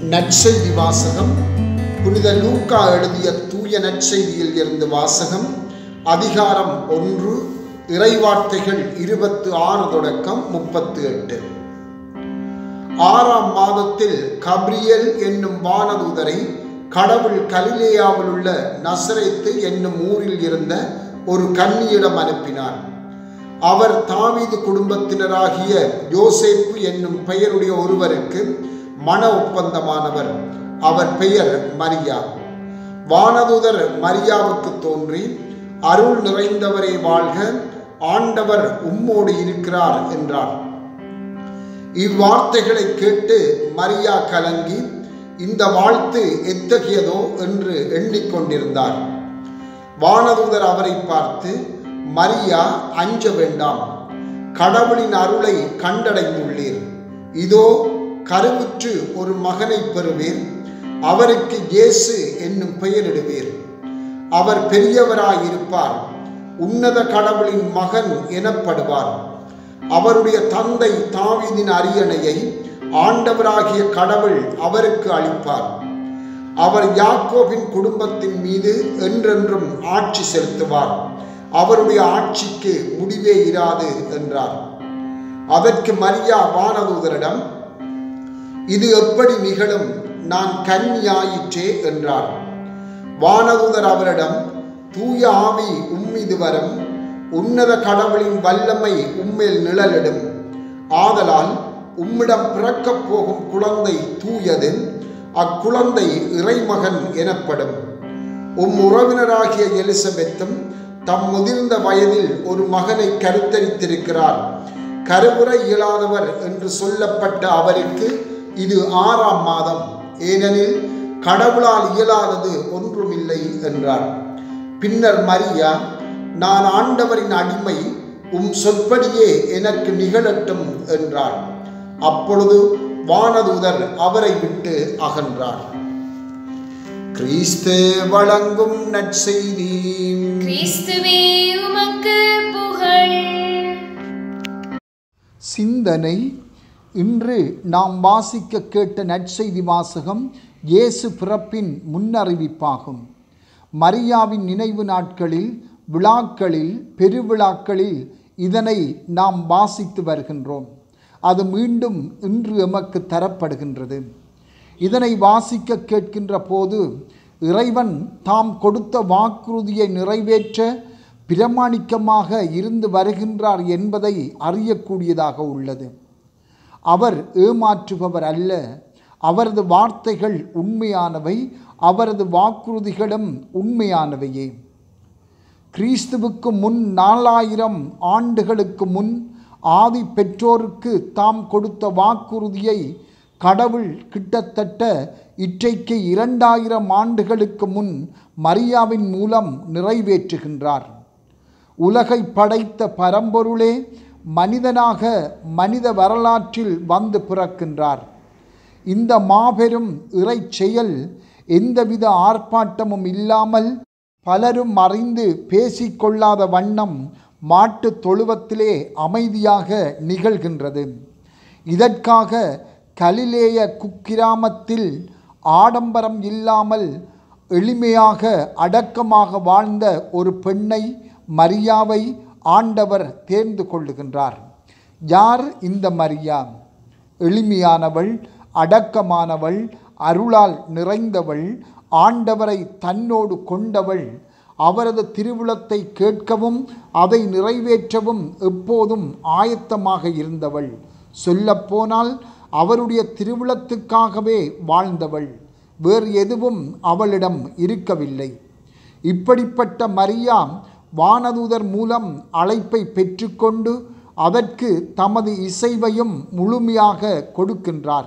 நற்செய்தி வாசகம் புனித லூக்கா எழுதிய தூய நற்செய்தியில் இருந்து வாசகம் அதிகாரம் ஒன்று இறைவார்த்தைகள் இருபத்து ஆறு தொடக்கம் முப்பத்து எட்டு ஆறாம் மாதத்தில் கப்ரியல் என்னும் வானதூதரை கடவுள் கலிலேயாவில் உள்ள நசரேத்து என்னும் ஊரில் இருந்த ஒரு கன்னியிடம் அனுப்பினார் அவர் தாவீது குடும்பத்தினராகிய யோசேப்பு என்னும் பெயருடைய ஒருவருக்கு மன ஒப்பந்தமானவர் அவர் பெயர் மரியா வானதூதர் மரியாவுக்கு தோன்றி அருள் நிறைந்தவரே வாழ்க ஆண்டவர் உம்மோடு இருக்கிறார் என்றார் இவ்வார்த்தைகளை கேட்டு மரியா கலங்கி இந்த வாழ்த்து எத்தகையதோ என்று எண்ணிக்கொண்டிருந்தார் வானதூதர் அவரை பார்த்து மரியா அஞ்ச வேண்டாம் கடவுளின் அருளை கண்டடைந்துள்ளீர் இதோ கருவுற்று ஒரு மகனை பெறுவீர் அவருக்கு இயேசு என்னும் பெயரிடுவீர் அவர் பெரியவராயிருப்பார் உன்னத கடவுளின் மகன் எனப்படுவார் அவருடைய தந்தை தாவீதின் அரியணையை ஆண்டவராகிய கடவுள் அவருக்கு அளிப்பார் அவர் யாக்கோபின் குடும்பத்தின் மீது என்றென்றும் ஆட்சி செலுத்துவார் அவருடைய ஆட்சிக்கு முடிவே இராது என்றார் அதற்கு மரியா வானதூதரிடம் இது எப்படி நிகழும் நான் கன்னியாயிற்றே என்றார் வானதூதர் அவரிடம் தூய ஆவி உம்மீது வரும் உன்னத கடவுளின் வல்லமை உம்மேல் நிழலிடும் ஆதலால் உம்மிடம் பிறக்கப் போகும் குழந்தை தூயது அக்குழந்தை இறைமகன் எனப்படும் உம் உறவினராகிய எலிசபெத்தும் தம் முதிர்ந்த வயதில் ஒரு மகனை கருத்தரித்திருக்கிறார் கருவுற இயலாதவர் என்று சொல்லப்பட்ட அவருக்கு இது ஆறாம் மாதம் ஏனெனில் கடவுளால் இயலாதது ஒன்றுமில்லை என்றார் பின்னர் மரியா நான் ஆண்டவரின் அடிமை உம் சொற்படியே எனக்கு நிகழட்டும் என்றார் அப்பொழுது வானதூதர் அவரை விட்டு அகன்றார் கிறிஸ்து வழங்கும் நற்செய்தி கிறிஸ்துவே உமக்கு புகழ் சிந்தனை இன்று நாம் வாசிக்க கேட்ட நற்செய்தி வாசகம் இயேசு பிறப்பின் முன்னறிவிப்பாகும் மரியாவின் நினைவு நாட்களில் விழாக்களில் பெருவிழாக்களில் இதனை நாம் வாசித்து வருகின்றோம் அது மீண்டும் இன்று எமக்கு தரப்படுகின்றது இதனை வாசிக்க கேட்கின்ற போது இறைவன் தாம் கொடுத்த வாக்குறுதியை நிறைவேற்ற பிரமாணிக்கமாக இருந்து வருகின்றார் என்பதை அறியக்கூடியதாக உள்ளது அவர் ஏமாற்றுபவர் அல்ல அவரது வார்த்தைகள் உண்மையானவை அவரது வாக்குறுதிகளும் உண்மையானவையே கிறிஸ்துவுக்கு முன் நாலாயிரம் ஆண்டுகளுக்கு முன் ஆதி பெற்றோருக்கு தாம் கொடுத்த வாக்குறுதியை கடவுள் கிட்டத்தட்ட இற்றைக்கு இரண்டாயிரம் ஆண்டுகளுக்கு முன் மரியாவின் மூலம் நிறைவேற்றுகின்றார் உலகை படைத்த பரம்பொருளே மனிதனாக மனித வரலாற்றில் வந்து பிறக்கின்றார் இந்த மாபெரும் இறை செயல் எந்தவித ஆர்ப்பாட்டமும் இல்லாமல் பலரும் அறிந்து பேசிக்கொள்ளாத வண்ணம் மாட்டு தொழுவத்திலே அமைதியாக நிகழ்கின்றது இதற்காக கலிலேய குக்கிராமத்தில் ஆடம்பரம் இல்லாமல் எளிமையாக அடக்கமாக வாழ்ந்த ஒரு பெண்ணை மரியாவை ஆண்டவர் தேர்ந்து கொள்ளுகின்றார் யார் இந்த மரியா எளிமையானவள் அடக்கமானவள் அருளால் நிறைந்தவள் ஆண்டவரை தன்னோடு கொண்டவள் அவரது திருவுளத்தை கேட்கவும் அதை நிறைவேற்றவும் எப்போதும் ஆயத்தமாக இருந்தவள் சொல்லப்போனால் அவருடைய திருவுளத்துக்காகவே வாழ்ந்தவள் வேறு எதுவும் அவளிடம் இருக்கவில்லை இப்படிப்பட்ட மரியா வானதூதர் மூலம் அழைப்பை பெற்றுக்கொண்டு அதற்கு தமது இசைவையும் முழுமையாக கொடுக்கின்றார்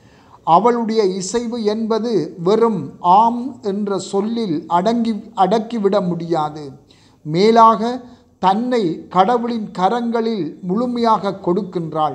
அவளுடைய இசைவு என்பது வெறும் ஆம் என்ற சொல்லில் அடங்கி அடக்கிவிட முடியாது மேலாக தன்னை கடவுளின் கரங்களில் முழுமையாக கொடுக்கின்றாள்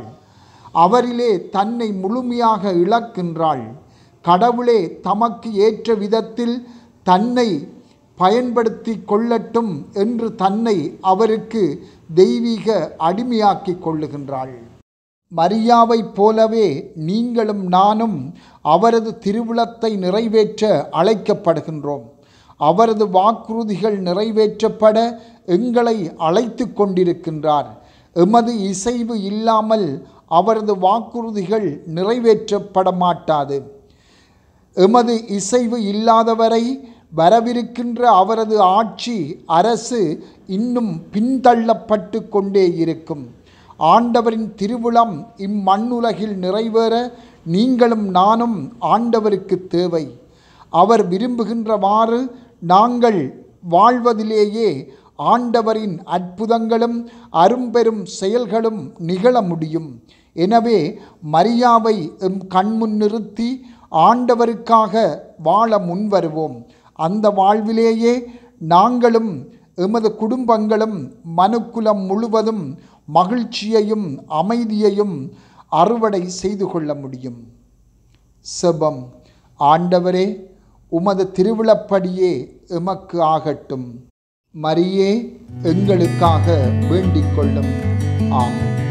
அவரிலே தன்னை முழுமையாக இழக்கின்றாள் கடவுளே தமக்கு ஏற்ற விதத்தில் தன்னை பயன்படுத்தி கொள்ளட்டும் என்று தன்னை அவருக்கு தெய்வீக அடிமையாக்கிக் கொள்ளுகின்றாள் மரியாவைப் போலவே நீங்களும் நானும் அவரது திருவிழத்தை நிறைவேற்ற அழைக்கப்படுகின்றோம் அவரது வாக்குறுதிகள் நிறைவேற்றப்பட எங்களை அழைத்து கொண்டிருக்கின்றார் எமது இசைவு இல்லாமல் அவரது வாக்குறுதிகள் நிறைவேற்றப்பட மாட்டாது எமது இசைவு இல்லாதவரை வரவிருக்கின்ற அவரது ஆட்சி அரசு இன்னும் பின்தள்ளப்பட்டு கொண்டே இருக்கும் ஆண்டவரின் திருவிழம் இம்மண்ணுலகில் நிறைவேற நீங்களும் நானும் ஆண்டவருக்கு தேவை அவர் விரும்புகின்றவாறு நாங்கள் வாழ்வதிலேயே ஆண்டவரின் அற்புதங்களும் அரும்பெரும் செயல்களும் நிகழ முடியும் எனவே மரியாவை எம் கண்முன் நிறுத்தி ஆண்டவருக்காக வாழ முன்வருவோம் அந்த வாழ்விலேயே நாங்களும் எமது குடும்பங்களும் மனுக்குலம் முழுவதும் மகிழ்ச்சியையும் அமைதியையும் அறுவடை செய்து கொள்ள முடியும் செபம் ஆண்டவரே உமது திருவிழப்படியே எமக்கு ஆகட்டும் மரியே எங்களுக்காக வேண்டிக் கொள்ளும் ஆமென்